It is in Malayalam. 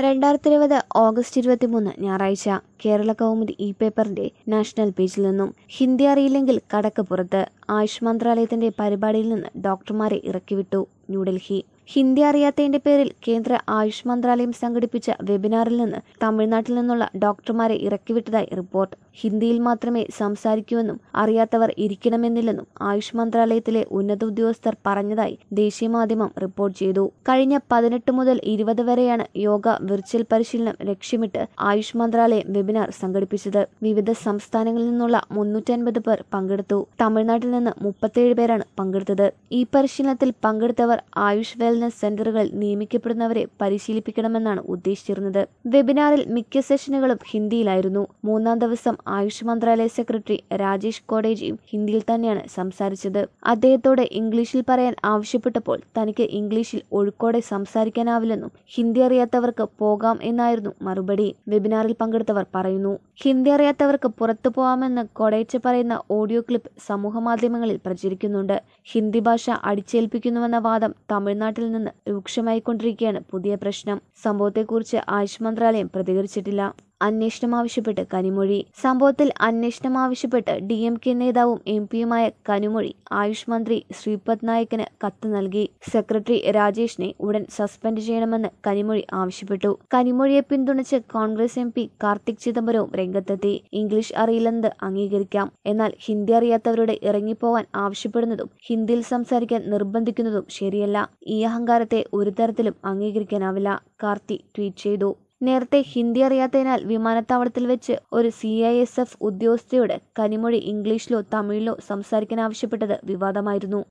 രണ്ടായിരത്തി ഇരുപത് ഓഗസ്റ്റ് ഇരുപത്തിമൂന്ന് ഞായറാഴ്ച കേരള കൗമുദി ഇ പേപ്പറിന്റെ നാഷണൽ പേജിൽ നിന്നും ഹിന്ദി അറിയില്ലെങ്കിൽ കടക്ക് പുറത്ത് ആയുഷ് മന്ത്രാലയത്തിന്റെ പരിപാടിയിൽ നിന്ന് ഡോക്ടർമാരെ ഇറക്കിവിട്ടു ന്യൂഡൽഹി ഹിന്ദി അറിയാത്തതിന്റെ പേരിൽ കേന്ദ്ര ആയുഷ് മന്ത്രാലയം സംഘടിപ്പിച്ച വെബിനാറിൽ നിന്ന് തമിഴ്നാട്ടിൽ നിന്നുള്ള ഡോക്ടർമാരെ ഇറക്കിവിട്ടതായി റിപ്പോർട്ട് ഹിന്ദിയിൽ മാത്രമേ സംസാരിക്കൂവെന്നും അറിയാത്തവർ ഇരിക്കണമെന്നില്ലെന്നും ആയുഷ് മന്ത്രാലയത്തിലെ ഉന്നത ഉദ്യോഗസ്ഥർ പറഞ്ഞതായി ദേശീയ മാധ്യമം റിപ്പോർട്ട് ചെയ്തു കഴിഞ്ഞ പതിനെട്ട് മുതൽ ഇരുപത് വരെയാണ് യോഗ വിർച്വൽ പരിശീലനം ലക്ഷ്യമിട്ട് ആയുഷ് മന്ത്രാലയം വെബിനാർ സംഘടിപ്പിച്ചത് വിവിധ സംസ്ഥാനങ്ങളിൽ നിന്നുള്ള മുന്നൂറ്റൻപത് പേർ പങ്കെടുത്തു തമിഴ്നാട്ടിൽ നിന്ന് മുപ്പത്തേഴ് പേരാണ് പങ്കെടുത്തത് ഈ പരിശീലനത്തിൽ പങ്കെടുത്തവർ ആയുഷ് വെൽനസ് സെന്ററുകളിൽ നിയമിക്കപ്പെടുന്നവരെ പരിശീലിപ്പിക്കണമെന്നാണ് ഉദ്ദേശിച്ചിരുന്നത് വെബിനാറിൽ മിക്ക സെഷനുകളും ഹിന്ദിയിലായിരുന്നു മൂന്നാം ദിവസം ആയുഷ് മന്ത്രാലയ സെക്രട്ടറി രാജേഷ് കോടേജിയും ഹിന്ദിയിൽ തന്നെയാണ് സംസാരിച്ചത് അദ്ദേഹത്തോട് ഇംഗ്ലീഷിൽ പറയാൻ ആവശ്യപ്പെട്ടപ്പോൾ തനിക്ക് ഇംഗ്ലീഷിൽ ഒഴുക്കോടെ സംസാരിക്കാനാവില്ലെന്നും ഹിന്ദി അറിയാത്തവർക്ക് പോകാം എന്നായിരുന്നു മറുപടി വെബിനാറിൽ പങ്കെടുത്തവർ പറയുന്നു ഹിന്ദി അറിയാത്തവർക്ക് പുറത്തു പോകാമെന്ന് കൊടേച്ച പറയുന്ന ഓഡിയോ ക്ലിപ്പ് സമൂഹമാധ്യമങ്ങളിൽ പ്രചരിക്കുന്നുണ്ട് ഹിന്ദി ഭാഷ അടിച്ചേൽപ്പിക്കുന്നുവെന്ന വാദം തമിഴ്നാട്ടിൽ നിന്ന് രൂക്ഷമായിക്കൊണ്ടിരിക്കുകയാണ് പുതിയ പ്രശ്നം സംഭവത്തെക്കുറിച്ച് ആയുഷ് മന്ത്രാലയം പ്രതികരിച്ചിട്ടില്ല അന്വേഷണം ആവശ്യപ്പെട്ട് കനിമൊഴി സംഭവത്തിൽ അന്വേഷണം ആവശ്യപ്പെട്ട് ഡി എം കെ നേതാവും എം പിയുമായ കനിമൊഴി ആയുഷ് മന്ത്രി ശ്രീപദ് നായിക്കിന് കത്ത് നൽകി സെക്രട്ടറി രാജേഷിനെ ഉടൻ സസ്പെൻഡ് ചെയ്യണമെന്ന് കനിമൊഴി ആവശ്യപ്പെട്ടു കനിമൊഴിയെ പിന്തുണച്ച് കോൺഗ്രസ് എം പി കാർത്തിക് ചിദംബരവും രംഗത്തെത്തി ഇംഗ്ലീഷ് അറിയില്ലെന്നത് അംഗീകരിക്കാം എന്നാൽ ഹിന്ദി അറിയാത്തവരോട് ഇറങ്ങിപ്പോവാൻ ആവശ്യപ്പെടുന്നതും ഹിന്ദിയിൽ സംസാരിക്കാൻ നിർബന്ധിക്കുന്നതും ശരിയല്ല ഈ അഹങ്കാരത്തെ ഒരു തരത്തിലും അംഗീകരിക്കാനാവില്ല കാർത്തി ട്വീറ്റ് ചെയ്തു നേരത്തെ ഹിന്ദി അറിയാത്തതിനാൽ വിമാനത്താവളത്തിൽ വെച്ച് ഒരു സി ഐ എസ് എഫ് ഉദ്യോഗസ്ഥയോട് കനിമൊഴി ഇംഗ്ലീഷിലോ തമിഴിലോ സംസാരിക്കാൻ ആവശ്യപ്പെട്ടത് വിവാദമായിരുന്നു